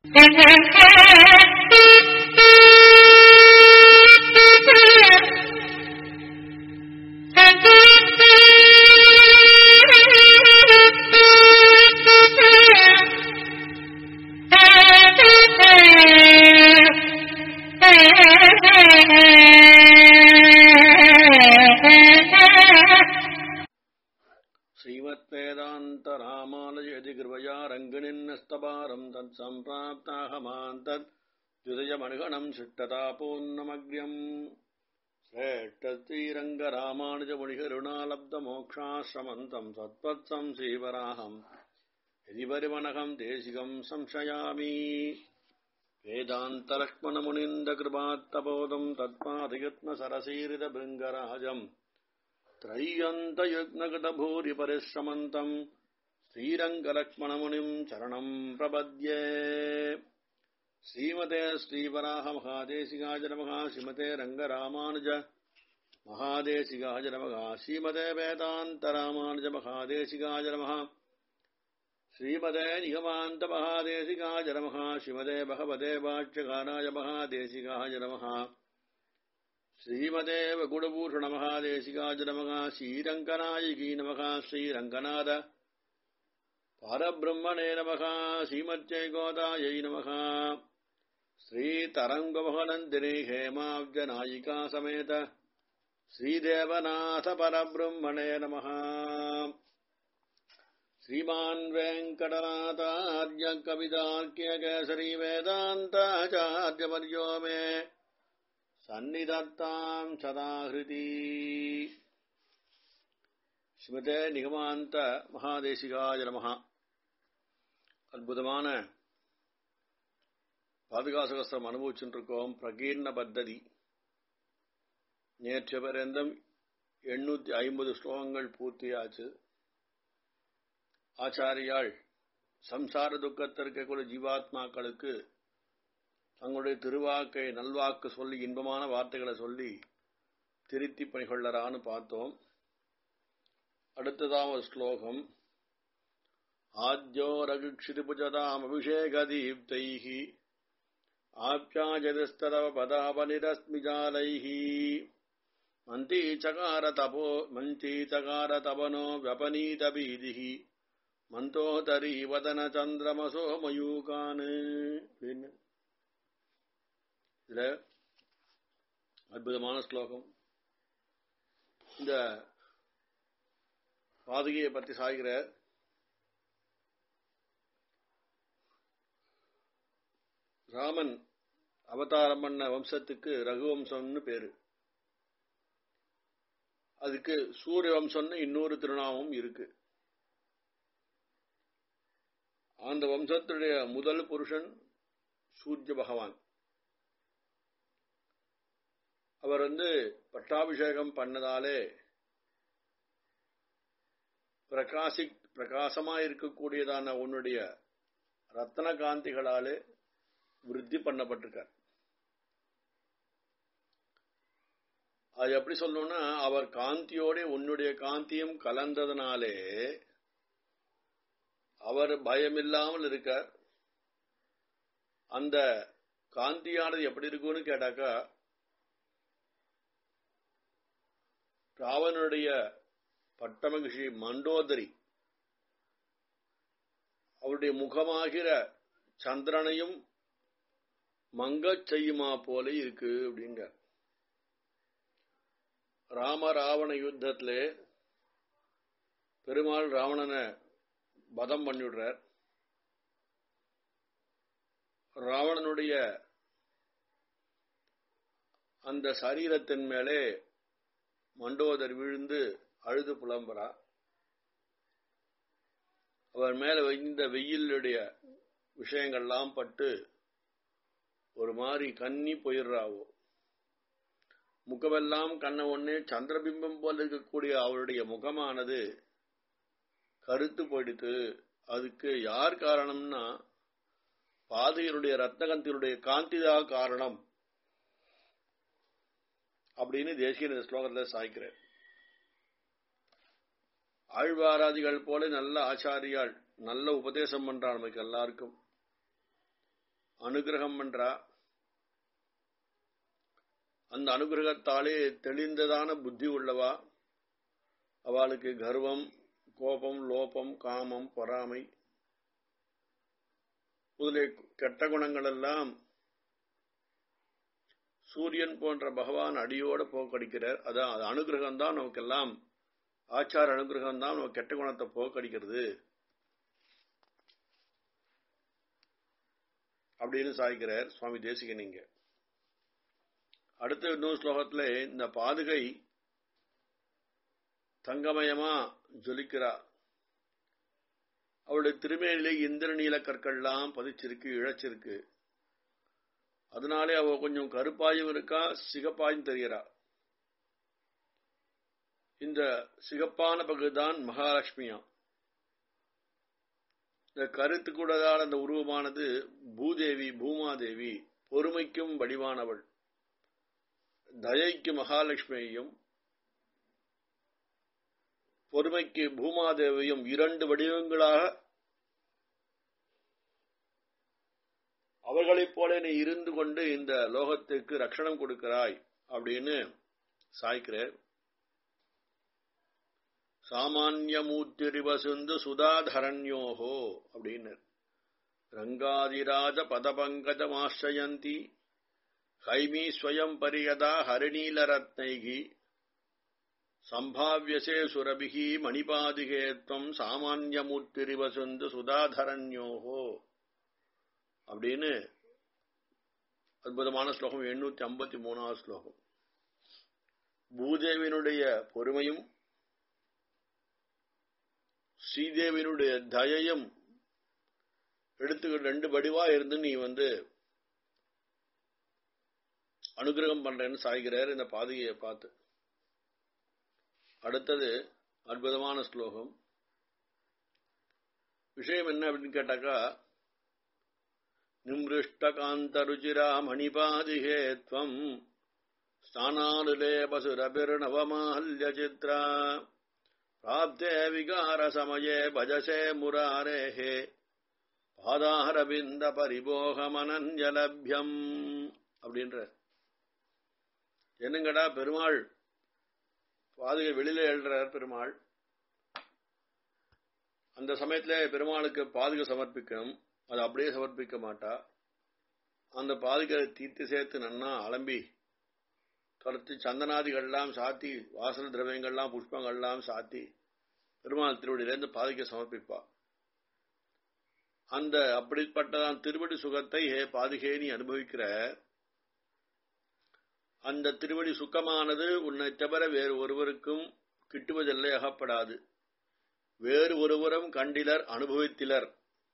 श्रीमद्वेदान्तरामालयति कृपया रङ्गिणिन्नस्तपारम् तत्सम्प्राप्ताहमान् तत् द्विदयमनुगणम् शिष्टतापोन्नमग्र्यम् श्रेष्ठश्रीरङ्गरामानुजमुनिकरुणालब्धमोक्षाश्रमन्तम् सत्त्वत्सम् श्रीवराहम् यदि परिमनहम् देशिकम् संशयामि वेदान्तलक्ष्मणमुनिन्दकृपात्तबोधम् तत्पादयत्नसरसीरितभृङ्गराजम् त्रय्यन्तयुग्नगतभूरिपरिश्रमन्तम् श्रीरङ्गलक्ष्मणमुनिम् चरणम् प्रपद्ये श्रीमते श्रीवराहमहादेशिकाय नमः श्रीमते रङ्गरामानुज महादेशिकाय नमः श्रीमते वेदान्तरामानुज महादेशिकाय नमः श्रीमते निगमान्तमहादेशिकाय नमः श्रीमते भगवते वाच्यकाराय महादेशिकाय नमः श्रीमते गुणभूषणमहादेशिकाय नमः श्रीरङ्गनायकी नमः श्रीरङ्गनाथ परब्रह्मणे नमः श्रीमत्यै गोदायै नमः श्रीतरङ्गमहनन्दिनी हेमाब्जनायिका समेत श्रीदेवनाथ परब्रह्मणे नमः श्रीमान् वेङ्कटनाथार्य कवितार्क्यकेसरी वेदान्ताचार्यवर्यो मे சந்நிதத்தாம் சதாகிருதி ஸ்மிருதே நிகமாந்த மகாதேசிகாய நமகா அற்புதமான பாதுகாசகஸ்திரம் அனுபவிச்சுருக்கோம் பிரகீர்ண பத்ததி நேற்று பர்யந்தம் எண்ணூத்தி ஐம்பது ஸ்லோகங்கள் பூர்த்தியாச்சு ஆச்சாரியாள் சம்சார துக்கத்தில் இருக்கக்கூடிய ஜீவாத்மாக்களுக்கு தங்களுடைய திருவாக்கை நல்வாக்கு சொல்லி இன்பமான வார்த்தைகளை சொல்லி திருத்தி பணிகொள்ளறான்னு பார்த்தோம் அடுத்ததாம் ஒரு ஸ்லோகம் ஆத்யோ ரகுக்ஷிதிபுஜதாம் அபிஷேகதீப்தைः ஆப்யாஜதிஸ்ததவ பதாபனிரஸ்மிஜாலைः மந்தீச்சகார தபோ மந்தீச்சகார தபனோ व्यपनीतबीदिः மந்தோதரி வதன சந்திரமசோ மயூகான் அப்படின்னு இதுல அற்புதமான ஸ்லோகம் இந்த பாதுகையை பற்றி சாய்கிற ராமன் அவதாரம் பண்ண வம்சத்துக்கு ரகுவம்சம்னு பேரு அதுக்கு சூரிய வம்சம்னு இன்னொரு திருநாமம் இருக்கு அந்த வம்சத்துடைய முதல் புருஷன் சூரிய பகவான் அவர் வந்து பட்டாபிஷேகம் பண்ணதாலே பிரகாசி பிரகாசமா இருக்கக்கூடியதான உன்னுடைய ரத்தன காந்திகளாலே விருத்தி பண்ணப்பட்டிருக்கார் அது எப்படி சொல்லணும்னா அவர் காந்தியோட உன்னுடைய காந்தியும் கலந்ததுனாலே அவர் பயமில்லாமல் இருக்கார் அந்த காந்தியானது எப்படி இருக்கும்னு கேட்டாக்கா ராவனுடைய பட்டமகிஷி மண்டோதரி அவருடைய முகமாகிற சந்திரனையும் மங்கச் செய்யுமா போல இருக்கு அப்படிங்க ராம ராவண யுத்தத்திலே பெருமாள் ராவணனை பதம் பண்ணிவிடுறார் ராவணனுடைய அந்த சரீரத்தின் மேலே மண்டோதர் விழுந்து அழுது புலம்புறா அவர் மேல இந்த வெயிலுடைய விஷயங்கள்லாம் பட்டு ஒரு மாதிரி கன்னி போயிடுறாவோ முகமெல்லாம் கண்ண ஒன்னே சந்திரபிம்பம் போல இருக்கக்கூடிய அவருடைய முகமானது கருத்து போயிடுத்து அதுக்கு யார் காரணம்னா பாதையினுடைய ரத்னகந்தியுடைய காந்திதா காரணம் அப்படின்னு தேசிய இந்த ஸ்லோகத்தில் சாய்க்கிறேன் ஆழ்வாராதிகள் போல நல்ல ஆச்சாரியால் நல்ல உபதேசம் பண்றார் நமக்கு எல்லாருக்கும் அனுகிரகம் பண்றா அந்த அனுகிரகத்தாலே தெளிந்ததான புத்தி உள்ளவா அவளுக்கு கர்வம் கோபம் லோபம் காமம் பொறாமை முதலிய கெட்ட குணங்கள் எல்லாம் சூரியன் போன்ற பகவான் அடியோட போக்கடிக்கிறார் அதான் அது அனுகிரகம் தான் நமக்கெல்லாம் ஆச்சார அனுகிரகம் தான் நம்ம கெட்ட குணத்தை போக்கடிக்கிறது அப்படின்னு சாய்க்கிறார் சுவாமி தேசிகன் இங்க அடுத்த இன்னொரு ஸ்லோகத்துல இந்த பாதுகை தங்கமயமா ஜொலிக்கிறா அவளுடைய திருமேனிலே இந்திரநீல கற்கள்லாம் பதிச்சிருக்கு இழைச்சிருக்கு அதனாலே அவ கொஞ்சம் கருப்பாயும் இருக்கா சிகப்பாயும் தெரிகிறா இந்த சிகப்பான பகுதிதான் மகாலட்சுமியா இந்த கருத்து கூடதால் அந்த உருவமானது பூதேவி பூமாதேவி பொறுமைக்கும் வடிவானவள் தயைக்கு மகாலட்சுமியையும் பொறுமைக்கு பூமாதேவியும் இரண்டு வடிவங்களாக அவர்களைப் போல நீ இருந்து கொண்டு இந்த லோகத்துக்கு ரட்சணம் கொடுக்கிறாய் அப்படின்னு சாய்க்கிறார் சாமான்யமூர்த்திரிவசுந்து சுதாதரண்யோஹோ அப்படின்னு ரங்காதிராஜ பதபங்கஜமாசிரயந்தி ஹைமீ ஸ்வயம் பரியதா ஹரிணீலரத்னைகி சம்பாவியசே சுரபிகி மணிபாதிகேத்வம் சாமான்யமூர்த்திரிவசுந்து சுதாதரண்யோஹோ அப்படின்னு அற்புதமான ஸ்லோகம் எண்ணூத்தி ஐம்பத்தி மூணாவது ஸ்லோகம் பூதேவினுடைய பொறுமையும் ஸ்ரீதேவியினுடைய தயையும் எடுத்துக்கிட்டு ரெண்டு வடிவா இருந்து நீ வந்து அனுகிரகம் பண்றேன்னு சாய்கிறார் இந்த பாதையை பார்த்து அடுத்தது அற்புதமான ஸ்லோகம் விஷயம் என்ன அப்படின்னு கேட்டாக்கா நிமிருஷ்டகாந்தருச்சிரா மணிபாதிகே त्वम् स्नानानुलेपसुरभिर्नवमाल्यचित्रा प्राप्ते विकारसमये भजसे मुरारेः பாதாரபிந்த பரிபோகமனஞ்சலபியம் அப்படின்ற என்னங்கடா பெருமாள் பாதுகை வெளியில எழுறார் பெருமாள் அந்த சமயத்துல பெருமாளுக்கு பாதுகை சமர்ப்பிக்கணும் அது அப்படியே சமர்ப்பிக்க மாட்டா அந்த பாதுகளை தீர்த்து சேர்த்து நன்னா அலம்பி துரத்தி சந்தனாதிகள்லாம் சாத்தி வாசன திரவியங்கள்லாம் புஷ்பங்கள்லாம் சாத்தி பெருமாள் திருவடியிலேருந்து பாதுகை சமர்ப்பிப்பா அந்த அப்படிப்பட்டதான் திருவடி சுகத்தை ஹே பாதுகே நீ அனுபவிக்கிற அந்த திருவடி சுக்கமானது உன்னை தவிர வேறு ஒருவருக்கும் கிட்டுவதில்லை அகப்படாது வேறு ஒருவரும் கண்டிலர் அனுபவித்திலர்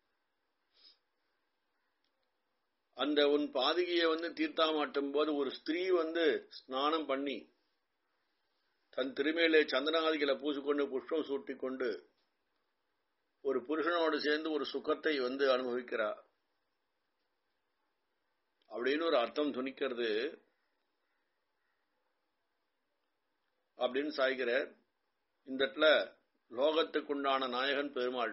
அந்த உன் பாதுகையை வந்து தீர்த்தாமாட்டும் போது ஒரு ஸ்திரீ வந்து ஸ்நானம் பண்ணி தன் திருமையிலே சந்தனாதிகளை பூசிக்கொண்டு புஷ்பம் சூட்டிக்கொண்டு ஒரு புருஷனோடு சேர்ந்து ஒரு சுகத்தை வந்து அனுபவிக்கிறா அப்படின்னு ஒரு அர்த்தம் துணிக்கிறது அப்படின்னு சாய்கிற இந்த இடத்துல லோகத்துக்குண்டான நாயகன் பெருமாள்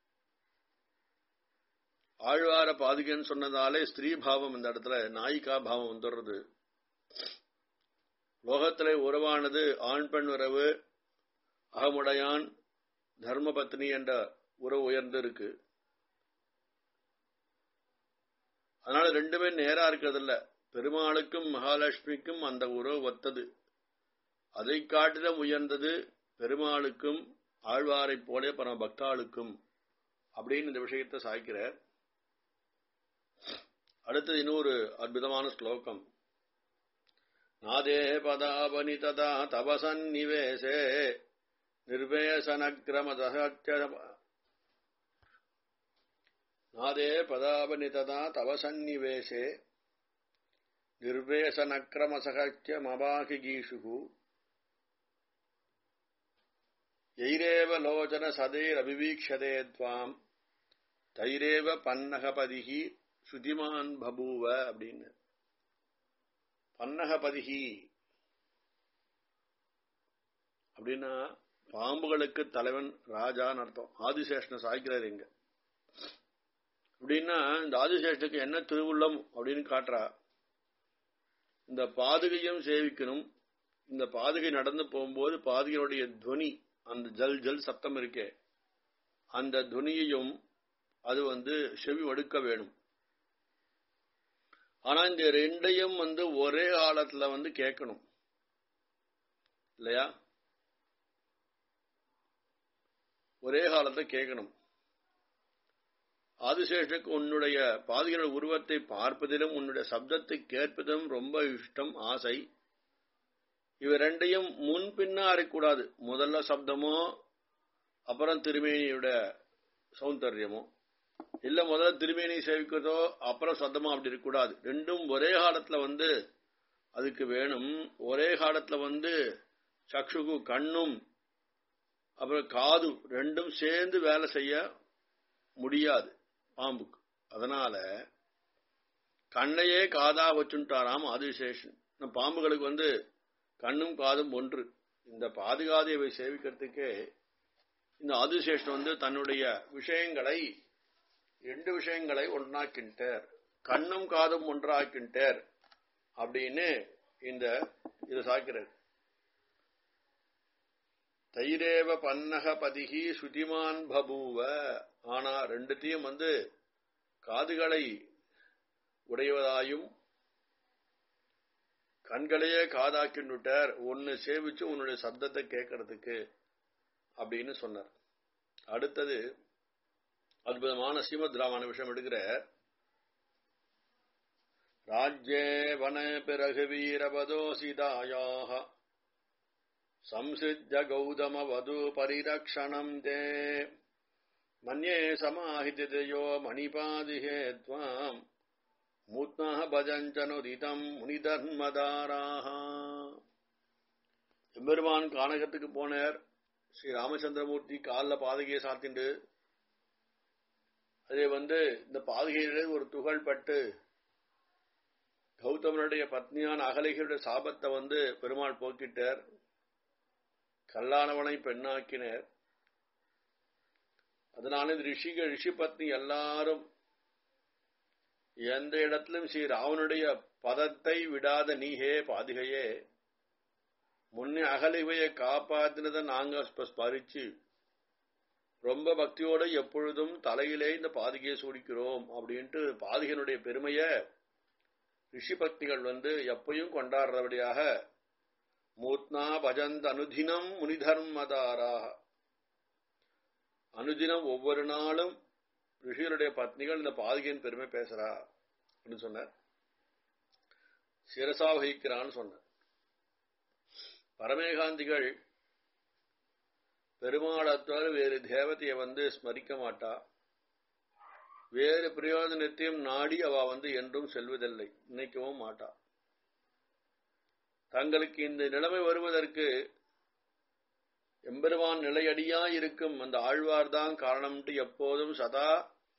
ஆழ்வார பாதுகன்னு சொன்னதாலே ஸ்திரீ பாவம் இந்த இடத்துல நாயிகா பாவம் வந்துடுறது லோகத்திலே உறவானது ஆண் பெண் உறவு அகமுடையான் தர்மபத்னி என்ற உறவு உயர்ந்து இருக்கு அதனால ரெண்டுமே நேரா இருக்கிறதில்ல பெருமாளுக்கும் மகாலட்சுமிக்கும் அந்த உறவு ஒத்தது அதை காட்டிலும் உயர்ந்தது பெருமாளுக்கும் ஆழ்வாரைப் போல பரம பக்தாளுக்கும் அப்படின்னு இந்த விஷயத்தை சாய்க்கிறார் அடுத்தது இன்னொரு அற்புதமான ஸ்லோகம் நாதே பதாபனி ததா தபசன்னிவேசே निर्वेशनग्रमदहत्य नादे पदावनि तदा तव सन्निवेशे निर्वेशनक्रमसहत्यमबाहिगीषुः यैरेव लोचनसदैरभिवीक्षते त्वाम् தைரேவ பன்னகபதிகி சுதிமான் பபூவ அப்படின்னு பன்னகபதிகி அப்படின்னா பாம்புகளுக்கு தலைவன் ராஜான்னு அர்த்தம் ஆதிசேஷனை சாய்க்கிறார் இங்க அப்படின்னா இந்த ஆதிசேஷத்துக்கு என்ன திருவுள்ளம் அப்படின்னு காட்டுறா இந்த பாதுகையும் சேவிக்கணும் இந்த பாதுகை நடந்து போகும்போது பாதுகையுடைய துவனி அந்த ஜல் ஜல் சப்தம் இருக்கே அந்த துவனியையும் அது வந்து செவி வடுக்க வேணும் ஆனா இந்த ரெண்டையும் வந்து ஒரே காலத்துல வந்து கேட்கணும் இல்லையா ஒரே காலத்துல கேட்கணும் ஆதிசேஷனுக்கு உன்னுடைய பாதுகையோட உருவத்தை பார்ப்பதிலும் உன்னுடைய சப்தத்தை கேட்பதிலும் ரொம்ப இஷ்டம் ஆசை இவ ரெண்டையும் முன் பின்னா அறைக்கூடாது முதல்ல சப்தமோ அப்புறம் திருமேனியோட சௌந்தர்யமோ இல்ல முதல்ல திருமேனி சேவிக்கிறதோ அப்புறம் சத்தமோ அப்படி இருக்கக்கூடாது ரெண்டும் ஒரே காலத்துல வந்து அதுக்கு வேணும் ஒரே காலத்துல வந்து சக்ஷுகு கண்ணும் அப்புறம் காது ரெண்டும் சேர்ந்து வேலை செய்ய முடியாது பாம்புக்கு அதனால கண்ணையே காதா வச்சுட்டாராம் ஆதிசேஷன் பாம்புகளுக்கு வந்து கண்ணும் காதும் ஒன்று இந்த பாதுகாதேவை சேவிக்கிறதுக்கே இந்த ஆதிசேஷன் வந்து தன்னுடைய விஷயங்களை ரெண்டு விஷயங்களை ஒன்றாக்கின்றார் கண்ணும் காதும் ஒன்றாக்கின்றார் அப்படின்னு இந்த இது சாக்கிறார் தைரேவ பன்னக பதிகி சுதிமான் பபூவ ஆனா ரெண்டுத்தையும் வந்து காதுகளை உடையவதாயும் கண்களையே காதாக்கின்னுட்டார் ஒன்னு சேவிச்சு உன்னுடைய சப்தத்தை கேட்கறதுக்கு அப்படின்னு சொன்னார் அடுத்தது அற்புதமான ஸ்ரீமத் ராமான விஷயம் எடுக்கிற ராஜ்யே வன பிறகு வீரபதோசிதாயாக संसृज्य गौतमवधू परिरक्षणम् ते मन्ये समाहितयो मणिपादिहे त्वाम् மூத்னாக பஜஞ்சனுதிதம் முனிதர்மதாராக எம்பெருமான் கானகத்துக்கு போனார் ஸ்ரீ ராமச்சந்திரமூர்த்தி காலில் பாதகையை சாத்திண்டு அதே வந்து இந்த பாதகையிலே ஒரு துகள் பட்டு கௌதமனுடைய பத்னியான அகலைகளுடைய சாபத்தை வந்து பெருமாள் போக்கிட்டார் கல்லானவனை பெண்ணாக்கினர் அதனால இந்த ரிஷிகள் ரிஷி பத்னி எல்லாரும் எந்த இடத்திலும் ஸ்ரீ ராவனுடைய பதத்தை விடாத நீஹே பாதிகையே முன்னே அகலிவையை காப்பாத்தினதை நாங்க ஸ்மரிச்சு ரொம்ப பக்தியோட எப்பொழுதும் தலையிலே இந்த பாதிகையை சூடிக்கிறோம் அப்படின்ட்டு பாதிகனுடைய பெருமைய ரிஷி பக்திகள் வந்து எப்பயும் கொண்டாடுறபடியாக மூத்னா பஜந்த் அனுதினம் முனிதர்மதாராக அனுதினம் ஒவ்வொரு நாளும் ரிஷிகளுடைய பத்னிகள் இந்த பாதுகையின் பெருமை பேசுறா அப்படின்னு சொன்னார் சிரசா வகிக்கிறான்னு சொன்னார் பரமேகாந்திகள் பெருமாளத்தால் வேறு தேவதையை வந்து ஸ்மரிக்க மாட்டா வேறு பிரயோஜனத்தையும் நாடி அவ வந்து என்றும் செல்வதில்லை நினைக்கவும் மாட்டா தங்களுக்கு இந்த நிலைமை வருவதற்கு எம்பெருமான் நிலையடியா இருக்கும் அந்த ஆழ்வார்தான் காரணம்ட்டு எப்போதும் சதா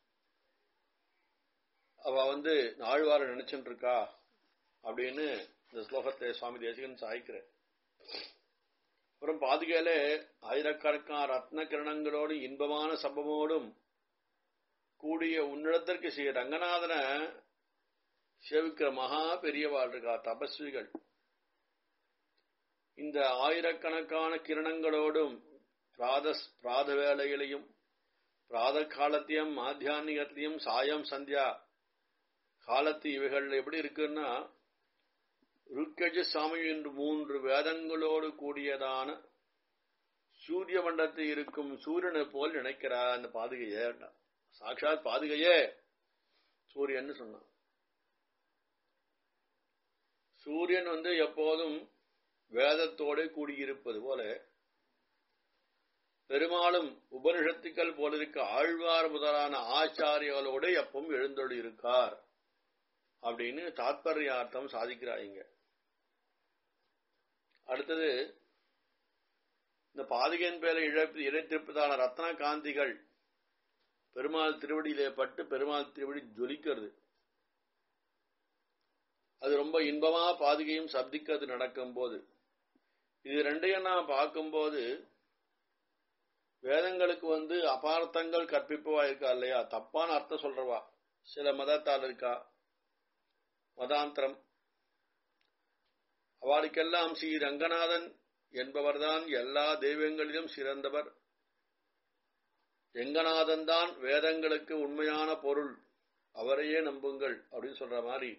அவ வந்து ஆழ்வார நினைச்சுட்டு இருக்கா அப்படின்னு இந்த ஸ்லோகத்தை சுவாமி தேசிகன் சாய்க்கிற அப்புறம் பாதுகையில ஆயிரக்கணக்கான ரத்ன கிரணங்களோடும் இன்பமான சம்பமோடும் கூடிய உன்னிடத்திற்கு ஸ்ரீ ரங்கநாதனை சேவிக்கிற மகா பெரியவாள் இருக்கா தபஸ்விகள் இந்த ஆயிரக்கணக்கான கிரணங்களோடும் பிராத பிராத வேலையிலையும் பிராத காலத்தையும் மாத்தியானிகத்திலையும் சாயம் சந்தியா காலத்து இவைகள் எப்படி இருக்குன்னா ருக்கஜ சாமி என்று மூன்று வேதங்களோடு கூடியதான சூரிய மண்டலத்தில் இருக்கும் சூரியனை போல் நினைக்கிறார் அந்த பாதுகையே சாட்சாத் பாதுகையே சூரியன் சொன்னான் சூரியன் வந்து எப்போதும் வேதத்தோடு கூடியிருப்பது போல பெரும்பாலும் உபனிஷத்துக்கள் போல இருக்க ஆழ்வார் முதலான ஆச்சாரியாலோடு எப்பவும் எழுந்தொழி இருக்கார் அப்படின்னு தாத்பரியார்த்தம் சாதிக்கிறாங்க அடுத்தது இந்த பாதுகையின் பேரை இழப்பு இழைத்திருப்பதான ரத்ன காந்திகள் பெருமாள் திருவடியிலே பட்டு பெருமாள் திருவடி ஜொலிக்கிறது அது ரொம்ப இன்பமா பாதுகையும் சப்திக்கிறது நடக்கும் போது இது ரெண்டையும் நாம் பார்க்கும்போது வேதங்களுக்கு வந்து அபார்த்தங்கள் கற்பிப்பவா இருக்கா இல்லையா தப்பான அர்த்தம் சொல்றவா சில மதத்தால் இருக்கா மதாந்திரம் அவளுக்கெல்லாம் ஸ்ரீ ரங்கநாதன் என்பவர்தான் எல்லா தெய்வங்களிலும் சிறந்தவர் எங்கநாதன் தான் வேதங்களுக்கு உண்மையான பொருள் அவரையே நம்புங்கள் அப்படின்னு சொல்ற மாதிரி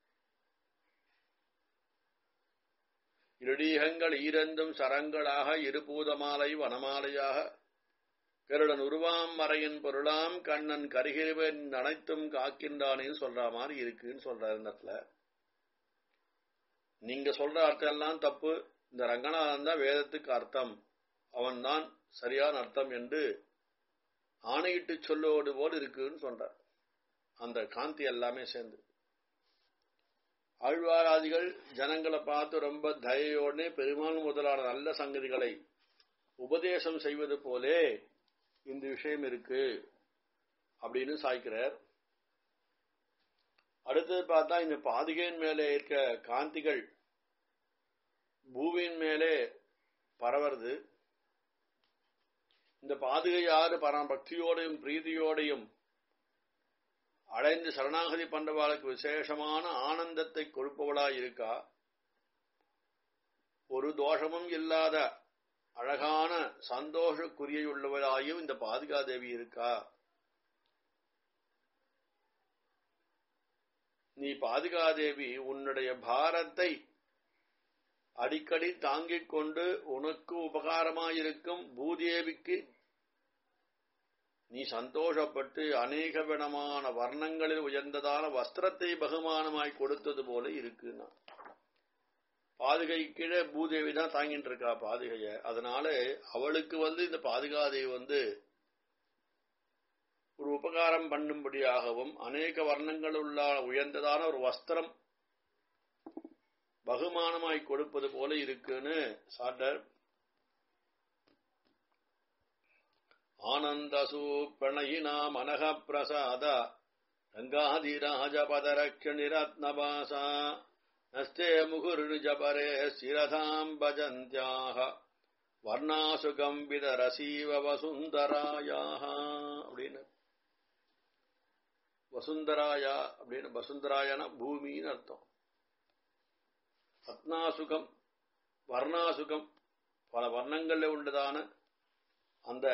இருடீகங்கள் ஈரந்தும் சரங்களாக இருபூதமாலை வனமாலையாக கருடன் உருவாம் மறையின் பொருளாம் கண்ணன் கருகிருவன் அனைத்தும் காக்கின்றானேன்னு சொல்ற மாதிரி இருக்குன்னு சொல்ற இந்த இடத்துல நீங்க சொல்ற அர்த்தம் எல்லாம் தப்பு இந்த ரங்கநாதன் தான் வேதத்துக்கு அர்த்தம் அவன் தான் சரியான அர்த்தம் என்று ஆணையிட்டு சொல்லுவது போல் இருக்குன்னு சொல்றார் அந்த காந்தி எல்லாமே சேர்ந்து ஆழ்வாராதிகள் ஜனங்களை பார்த்து ரொம்ப தயையோடனே பெருமாள் முதலான நல்ல சங்கதிகளை உபதேசம் செய்வது போலே இந்த விஷயம் இருக்கு அப்படின்னு சாய்க்கிறார் அடுத்தது பார்த்தா இந்த பாதிகையின் மேலே இருக்க காந்திகள் பூமியின் மேலே பரவறது இந்த பாதுகை யாரு பரபக்தியோடையும் பிரீதியோடையும் அடைந்து சரணாகதி பண்றவாளுக்கு விசேஷமான ஆனந்தத்தை கொடுப்பவளாய் இருக்கா ஒரு தோஷமும் இல்லாத அழகான சந்தோஷக்குரியையுள்ளவளாயும் இந்த பாதுகாதேவி இருக்கா நீ பாதுகாதேவி உன்னுடைய பாரத்தை அடிக்கடி தாங்கிக் கொண்டு உனக்கு உபகாரமாயிருக்கும் பூதேவிக்கு நீ சந்தோஷப்பட்டு அநேக விதமான வர்ணங்களில் உயர்ந்ததான வஸ்திரத்தை பகுமானமாய் கொடுத்தது போல இருக்குன்னா பாதுகை கீழே பூதேவி தான் தாங்கிட்டு இருக்கா பாதுகைய அதனால அவளுக்கு வந்து இந்த பாதுகாதேவி வந்து ஒரு உபகாரம் பண்ணும்படியாகவும் அநேக வர்ணங்கள் உள்ள உயர்ந்ததான ஒரு வஸ்திரம் பகுமானமாய் கொடுப்பது போல இருக்குன்னு சாட்டர் ஆனந்தசூ பிரணயினா மனக பிரசாத ரங்காதிராஜபதரக்ஷணிரத்னபாசா நஸ்தே முகுர்ஜபரே சிரதாம் பஜந்தியாக வர்ணாசுகம் விதரசீவ வசுந்தராயாக அப்படின்னு வசுந்தராயா அப்படின்னு வசுந்தராயனா பூமின்னு அர்த்தம் ரத்னாசுகம் வர்ணாசுகம் பல வர்ணங்கள்ல உள்ளதான அந்த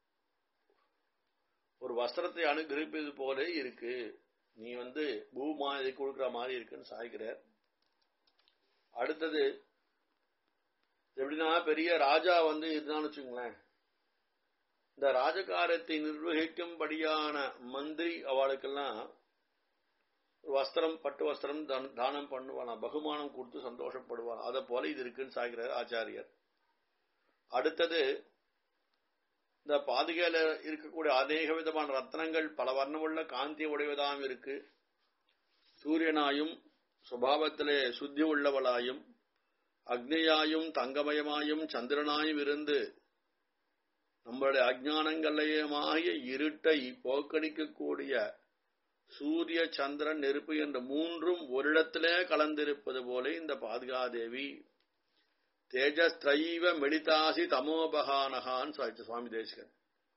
ஒரு வஸ்திரத்தை அனுகிரகிப்பது போல இருக்கு நீ வந்து பூமா இதை கொடுக்கிற மாதிரி இருக்குன்னு சாய்க்கிறார் அடுத்தது எப்படின்னா பெரிய ராஜா வந்து இருந்தான்னு வச்சுங்களேன் இந்த ராஜகாரத்தை நிர்வகிக்கும்படியான மந்திரி அவளுக்கெல்லாம் வஸ்திரம் பட்டு வஸ்திரம் தானம் பண்ணுவானா பகுமானம் கொடுத்து சந்தோஷப்படுவான் அதை போல இது இருக்குன்னு சாய்கிறார் ஆச்சாரியர் அடுத்தது இந்த பாதுகையில இருக்கக்கூடிய அநேக விதமான ரத்னங்கள் பல வர்ணமுள்ள காந்தி உடையதாம் இருக்கு சூரியனாயும் சுபாவத்திலே சுத்தி உள்ளவளாயும் அக்னியாயும் தங்கமயமாயும் சந்திரனாயும் இருந்து நம்மளுடைய அஜானங்களையமாகிய இருட்டை போக்கடிக்கக்கூடிய சூரிய சந்திரன் நெருப்பு என்ற மூன்றும் ஒரிடத்திலே கலந்திருப்பது போல இந்த பாதுகாதேவி தேஜஸ்திரைவ மெடிதாசி தமோபகானகான் சுவாமி தேசிகன்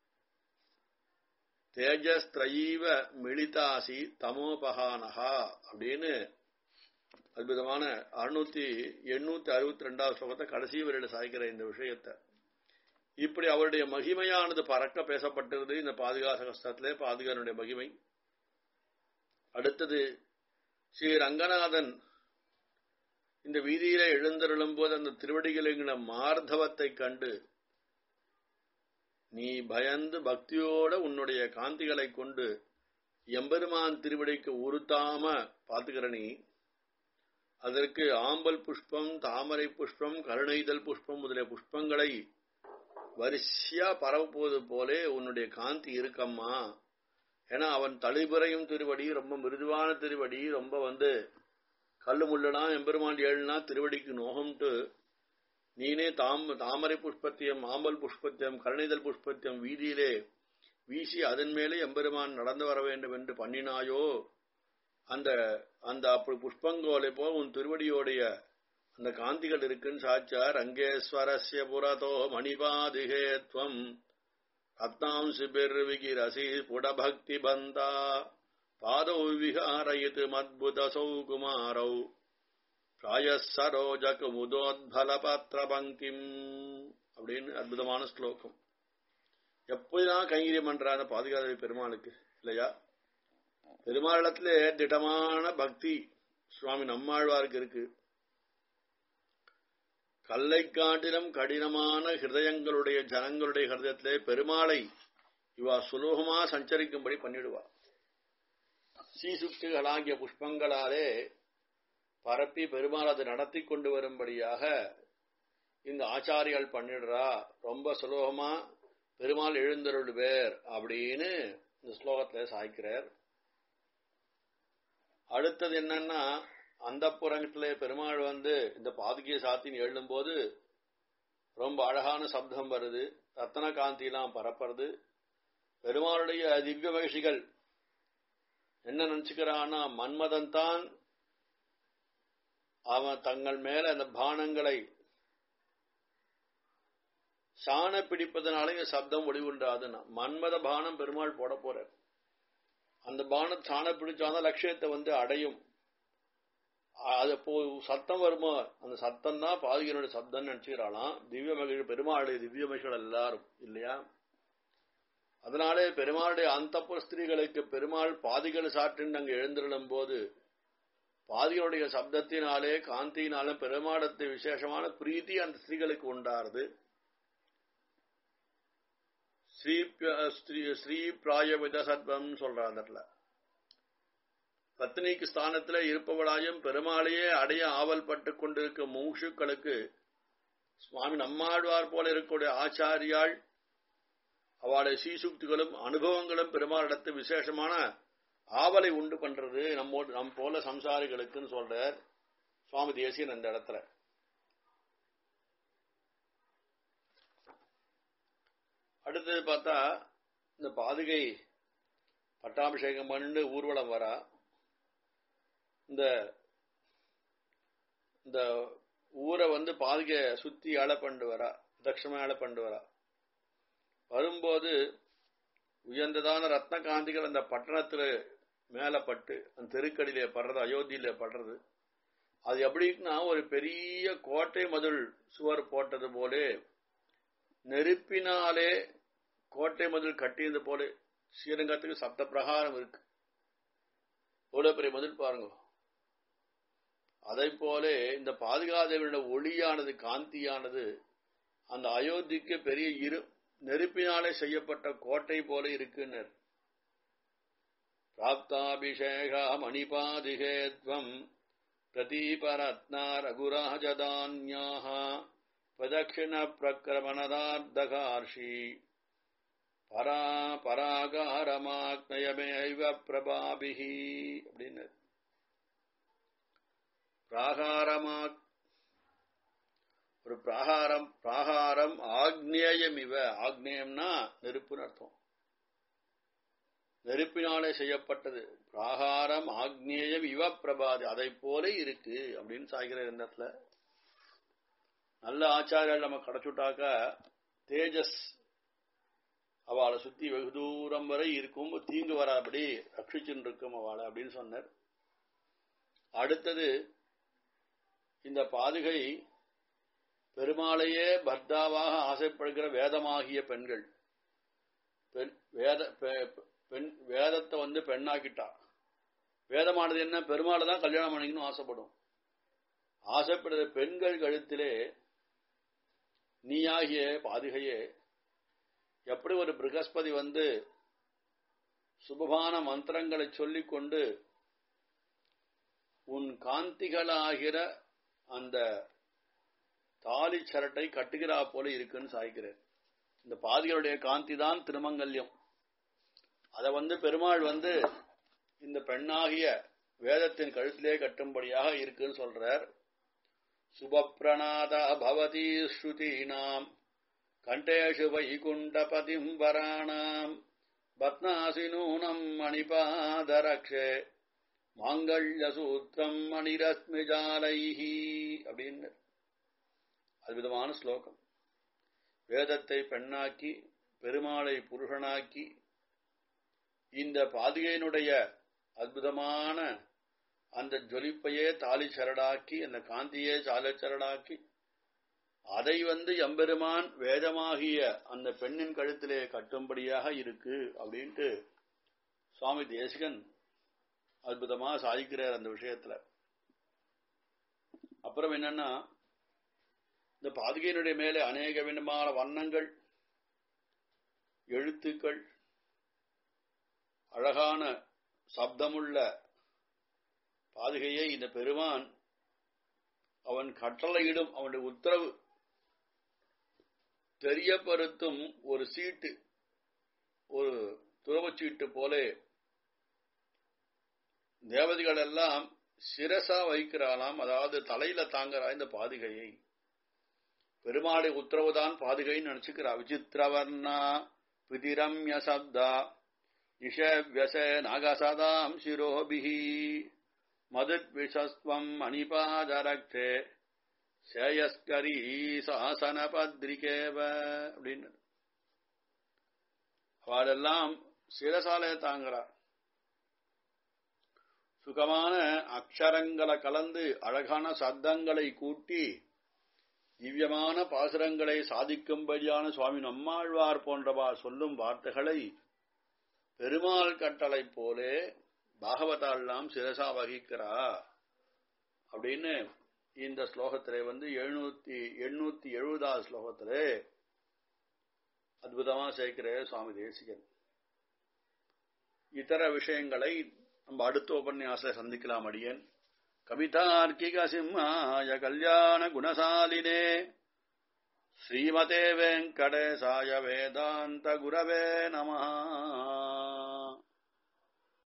தேஜஸ்திரைவ மெடிதாசி தமோபகானகா அப்படின்னு அற்புதமான அறுநூத்தி எண்ணூத்தி அறுபத்தி ரெண்டாவது ஸ்லோகத்தை கடைசி வரையில் சாய்க்கிற இந்த விஷயத்தை இப்படி அவருடைய மகிமையானது பறக்க பேசப்பட்டிருது இந்த பாதுகா சகஸ்திரத்திலே பாதுகானுடைய மகிமை அடுத்தது ஸ்ரீ ரங்கநாதன் இந்த வீதியில எழுந்தருளும் போது அந்த திருவடிகளின் மார்தவத்தை கண்டு நீ பயந்து பக்தியோட உன்னுடைய காந்திகளை கொண்டு எம்பெருமான் திருவடிக்கு உறுத்தாம பாத்துக்கிற நீ அதற்கு ஆம்பல் புஷ்பம் தாமரை புஷ்பம் கருணைதல் புஷ்பம் முதலிய புஷ்பங்களை வரிசையா பரவுப்போது போலே உன்னுடைய காந்தி இருக்கம்மா ஏன்னா அவன் தளிபுறையும் திருவடி ரொம்ப மிருதுவான திருவடி ரொம்ப வந்து கல்லு முள்ளனா எம்பெருமான் ஏழுனா திருவடிக்கு நோகம்ட்டு நீனே தாம் தாமரை புஷ்பத்தியம் ஆம்பல் புஷ்பத்தியம் கருணைதல் புஷ்பத்தியம் வீதியிலே வீசி அதன் மேலே எம்பெருமான் நடந்து வர வேண்டும் என்று பண்ணினாயோ அந்த அந்த அப்படி புஷ்பங்கோலை போ உன் திருவடியோடைய அந்த காந்திகள் இருக்குன்னு சாச்சார் ரங்கேஸ்வரஸ்ய புரதோ மணிபாதிகேத்வம் रत्नांशिभिर्विगिरसि स्फुटभक्तिबन्ता पादौ विहारयित् मद्भुतसौ कुमारौ प्रायः சரோஜகுமுதோத்பலபத்திரபங்கிம் அப்படின்னு அற்புதமான ஸ்லோகம் எப்போதான் கைங்கரியம் பண்ற அந்த பாதுகாப்பு பெருமாளுக்கு இல்லையா பெருமாளிடத்துல திடமான பக்தி சுவாமி நம்மாழ்வாருக்கு இருக்கு கல்லை காட்டிலும் கடினமான ஹிருதயங்களுடைய ஜனங்களுடைய ஹிருதயத்திலே பெருமாளை இவா சுலோகமா சஞ்சரிக்கும்படி பண்ணிடுவா சீசுக்திகளாகிய புஷ்பங்களாலே பரப்பி பெருமாள் அதை நடத்தி கொண்டு வரும்படியாக இந்த ஆச்சாரியால் பண்ணிடுறா ரொம்ப சுலோகமா பெருமாள் எழுந்தருள்வேர் அப்படின்னு இந்த ஸ்லோகத்துல சாய்க்கிறார் அடுத்தது என்னன்னா அந்த புறத்திலே பெருமாள் வந்து இந்த பாதுகையை சாத்தின்னு எழும்போது ரொம்ப அழகான சப்தம் வருது ரத்தன காந்திலாம் பரப்புறது பெருமாளுடைய திவ்ய மகிழ்ச்சிகள் என்ன நினைச்சுக்கிறான்னா மன்மதன் தான் அவன் தங்கள் மேல அந்த பானங்களை சாண பிடிப்பதனால இந்த சப்தம் ஒளிவுண்டாதுன்னா மன்மத பானம் பெருமாள் போட போறார் அந்த பானம் சாண பிடிச்சாதான் லட்சியத்தை வந்து அடையும் அது போ சத்தம் வருமோ அந்த சத்தம் தான் பாதுகையினுடைய சப்தம் நினைச்சுக்கிறாளாம் திவ்ய மகிழ் பெருமாளுடைய திவ்ய மகிழ்கள் எல்லாரும் இல்லையா அதனாலே பெருமாளுடைய அந்த ஸ்திரீகளுக்கு பெருமாள் பாதிகள் சாற்றின் அங்கு எழுந்திருளும் போது பாதிகளுடைய சப்தத்தினாலே காந்தியினாலும் பெருமாடத்தை விசேஷமான பிரீத்தி அந்த ஸ்திரீகளுக்கு உண்டாருது ஸ்ரீ ஸ்ரீ பிராயவித சத்வம் சொல்ற அந்த இடத்துல பத்னிக்கு ஸ்தானத்துல இருப்பவளாயும் பெருமாளையே அடைய ஆவல் பட்டு கொண்டிருக்கும் மூஷுக்களுக்கு சுவாமி நம்மாழ்வார் போல இருக்கக்கூடிய ஆச்சாரியாள் அவளுடைய சீசுக்திகளும் அனுபவங்களும் பெருமாளிடத்து விசேஷமான ஆவலை உண்டு பண்றது நம்மோடு நம் போல சம்சாரிகளுக்குன்னு சொல்றார் சுவாமி தேசியன் அந்த இடத்துல அடுத்தது பார்த்தா இந்த பாதுகை பட்டாபிஷேகம் பண்ணிட்டு ஊர்வலம் வரா இந்த இந்த ஊரை வந்து பாதுகை சுத்தி அழை பண்ணு வரா தட்சமா அழை பண்ணு வரா வரும்போது உயர்ந்ததான ரத்ன காந்திகள் அந்த பட்டணத்துல மேல பட்டு அந்த தெருக்கடியில படுறது அயோத்தியில படுறது அது எப்படின்னா ஒரு பெரிய கோட்டை மதுள் சுவர் போட்டது போலே நெருப்பினாலே கோட்டை மதில் கட்டியது போல ஸ்ரீரங்கத்துக்கு சப்த பிரகாரம் இருக்கு எவ்வளவு பெரிய மதில் பாருங்க அதை போல இந்த பாதுகாதேவியோட ஒளியானது காந்தியானது அந்த அயோத்திக்கு பெரிய இரு நெருப்பினாலே செய்யப்பட்ட கோட்டை போல இருக்குன்னர் பிராப்தாபிஷேக மணிபாதிகேத்வம் பிரதீபரத்னா ரகுராஜதான்யாக பிரதட்சிண பிரக்கிரமணதார்த்தகார்ஷி பரா பராகாரமாக்னயமேவ பிரபாபிஹி அப்படின்னு பிராகாரமா ஒரு பிராகாரம் பிராகாரம் ஆக்னேயம் இவ ஆக்னேயம்னா நெருப்புன்னு அர்த்தம் நெருப்பினாலே செய்யப்பட்டது பிராகாரம் ஆக்னேயம் இவ பிரபாதி அதை போல இருக்கு அப்படின்னு சாய்கிற இடத்துல நல்ல ஆச்சாரியால் நம்ம கிடைச்சுட்டாக்க தேஜஸ் அவளை சுத்தி வெகு தூரம் வரை இருக்கும் தீங்கு வராபடி ரட்சிச்சுன்னு இருக்கும் அவளை அப்படின்னு சொன்னார் அடுத்தது இந்த பாதுகை பெருமாளையே பர்த்தாவாக ஆசைப்படுகிற வேதமாகிய பெண்கள் பெண் வேத பெண் வேதத்தை வந்து பெண்ணாக்கிட்டா வேதமானது என்ன பெருமாளை தான் கல்யாணம் பண்ணிக்கணும் ஆசைப்படும் ஆசைப்படுற பெண்கள் கழுத்திலே நீயாகிய பாதுகையே எப்படி ஒரு பிரகஸ்பதி வந்து சுபமான மந்திரங்களை சொல்லிக் கொண்டு உன் காந்திகளாகிற அந்த தாலி சரட்டை கட்டுகிறா போல இருக்குன்னு சாய்க்கிறேன் இந்த பாதிகளுடைய காந்தி தான் திருமங்கல்யம் அதை வந்து பெருமாள் வந்து இந்த பெண்ணாகிய வேதத்தின் கழுத்திலே கட்டும்படியாக இருக்குன்னு சொல்றார் சுபப்பிரணாத பவதி ஸ்ருதீனாம் கண்டேஷு வைகுண்டபதிம் வராணாம் பத்னாசி நூனம் மணிபாதரக்ஷே மாங்கல்ய சூத்திரம் மணிரஸ்மிஜாலைஹி அப்படின்னு அற்புதமான ஸ்லோகம் வேதத்தை பெண்ணாக்கி பெருமாளை புருஷனாக்கி இந்த பாதுகையினுடைய அற்புதமான அந்த ஜொலிப்பையே தாலி சரடாக்கி அந்த காந்தியே சாலச்சரடாக்கி அதை வந்து எம்பெருமான் வேதமாகிய அந்த பெண்ணின் கழுத்திலே கட்டும்படியாக இருக்கு அப்படின்ட்டு சுவாமி தேசிகன் அற்புதமா சாதிக்கிறார் அந்த விஷயத்துல அப்புறம் என்னன்னா இந்த பாதுகையினுடைய மேலே அநேக விதமான வண்ணங்கள் எழுத்துக்கள் அழகான சப்தமுள்ள பாதுகையை இந்த பெருமான் அவன் கட்டளையிடும் அவனுடைய உத்தரவு தெரியப்படுத்தும் ஒரு சீட்டு ஒரு துறவச்சீட்டு போல தேவதைகள் எல்லாம் சிரசா வைக்கிறாளாம் அதாவது தலையில தாங்குறா இந்த பாதுகையை பெருமாளை உத்தரவுதான் பாதுகைன்னு நினைச்சுக்கிறா விசித்திரவர்ணா பிதிரம்ய சப்தா நிஷவ்யச நாகசதாம் சிரோபிஹி மதுத்விஷஸ்வம் அணிபாதரக்ஷே சேயஸ்கரி சாசன பத்ரிகேவ அப்படின்னு அவளெல்லாம் சிரசாலே தாங்குறா சுகமான அக்ஷரங்களை கலந்து அழகான சத்தங்களை கூட்டி திவ்யமான பாசுரங்களை சாதிக்கும்படியான சுவாமி நம்மாழ்வார் போன்றவா சொல்லும் வார்த்தைகளை பெருமாள் கட்டளை போலே பாகவதாலாம் சிரசா வகிக்கிறா அப்படின்னு இந்த ஸ்லோகத்திலே வந்து எழுநூத்தி எண்ணூத்தி எழுபதாவது ஸ்லோகத்திலே அற்புதமா சேர்க்கிற சுவாமி தேசிகன் இதர விஷயங்களை நம்ம அடுத்த உபன்யாச சந்திக்கலாம் அடியேன் கவிதார்க்கிக சிம்மாய கல்யாண குணசாலினே ஸ்ரீமதே வெங்கடேசாய வேதாந்த குரவே நமஹா